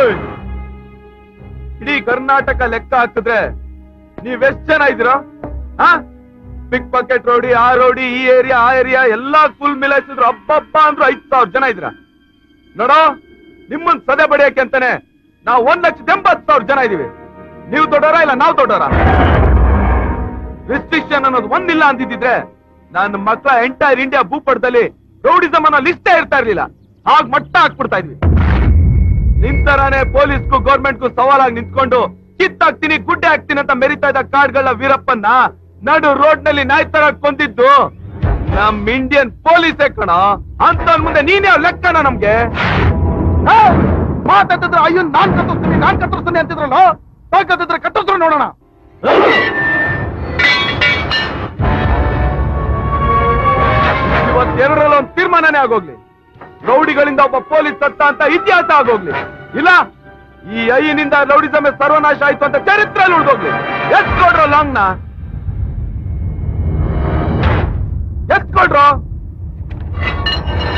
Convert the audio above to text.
ಓಯ್ ಇಡೀ ಕರ್ನಾಟಕ ಲೆಕ್ಕ ಹಾಕಿದ್ರೆ ನೀವ್ ಎಷ್ಟ್ ಜನ ಇದ್ದೀರಾ ಹಾ ಪಿಕ್ ಪಾಕೆಟ್ ರೋಡಿ ಆ ರೋಡಿ ಈ ಏರಿಯಾ ಆ ಏರಿಯಾ ಎಲ್ಲಾ ಫುಲ್ ಮಿಲಾಯಿಸಿದ್ರು ಹಬ್ಬಬ್ಬ ಅಂದ್ರು ಐದ್ ಸಾವಿರ ಜನ ಇದ್ರ ನೋಡೋ ನಿಮ್ಮನ್ ಸದೆ ಬಡಿಯಕ್ಕೆ ಅಂತಾನೆ ನಾವು ಒಂದ್ ಲಕ್ಷದ ಎಂಬತ್ ಸಾವಿರ ಜನ ಇದೀವಿ ನೀವು ದೊಡ್ಡವರ ಇಲ್ಲ ನಾವು ದೊಡ್ಡವರ ರಿಸ್ಟ್ರಿಕ್ಷನ್ ಅನ್ನೋದು ಒಂದಿಲ್ಲ ಅಂತಿದ್ರೆ ನನ್ನ ಮಕ್ಕಳ ಎಂಟೈರ್ ಇಂಡಿಯಾ ಭೂಪಟದಲ್ಲಿ ರೌಡಿಸಮ್ ಅನ್ನೋ ಲಿಸ್ಟೇ ಇರ್ತಾ ಇರ್ಲಿಲ್ಲ ಆಗ ಮಟ್ಟ ಹಾಕ್ಬಿಡ್ತಾ ಇದ್ವಿ ನಿಂತರಾನೆ ಪೊಲೀಸ್ಗೂ ಗೌರ್ಮೆಂಟ್ಗೂ ಸವಾಲಾಗಿ ನಿಂತ್ಕೊಂಡು ಕಿತ್ತಾಕ್ತೀನಿ ಗುಡ್ಡೆ ಹಾಕ್ತೀನಿ ಅಂತ ಮೆರಿತಾ ಇದ್ದ ಕಾಡ್ಗಳ ವೀರಪ್ಪನ್ನ ನಡು ರೋಡ್ ನಲ್ಲಿ ನಾಯಿ ತರ ಕೊಂದಿದ್ದು ನಮ್ ಇಂಡಿಯನ್ ಪೊಲೀಸೇ ಕಣ ಅಂತ ಮುಂದೆ ನೀನೇ ಲೆಕ್ಕನ ನಮ್ಗೆ ಹೇ, ಮಾತಾಡ್ತಿದ್ರೆ ಅಯ್ಯೋ ನಾನ್ ಕತ್ತರಿಸ್ತೀನಿ ನಾನ್ ಕತ್ತರಿಸ್ತೀನಿ ಅಂತಿದ್ರಲ್ಲ ಕತ್ತಿದ್ರೆ ಕತ್ತರಿಸ್ರು ನೋಡೋಣ ಇವತ್ತೆರಡರಲ್ಲಿ ಒಂದು ತೀರ್ಮಾನನೇ ಆಗೋಗ್ಲಿ ರೌಡಿಗಳಿಂದ ಒಬ್ಬ ಪೊಲೀಸ್ ಸತ್ತ ಅಂತ ಇತಿಹಾಸ ಆಗೋಗ್ಲಿ ಇಲ್ಲ ಈ ಐನಿಂದ ರೌಡಿಸಮ್ ಸರ್ವನಾಶ ಆಯ್ತು ಅಂತ ಚರಿತ್ರೆಯಲ್ಲಿ ಉಳ್ದೋಗ್ಲಿ ಎಷ್ಟ್ ಕೊಡ್ರೋ ಲಾಂಗ್ನ ಎಷ್ಟ್ ಕೊಡ್ರೋ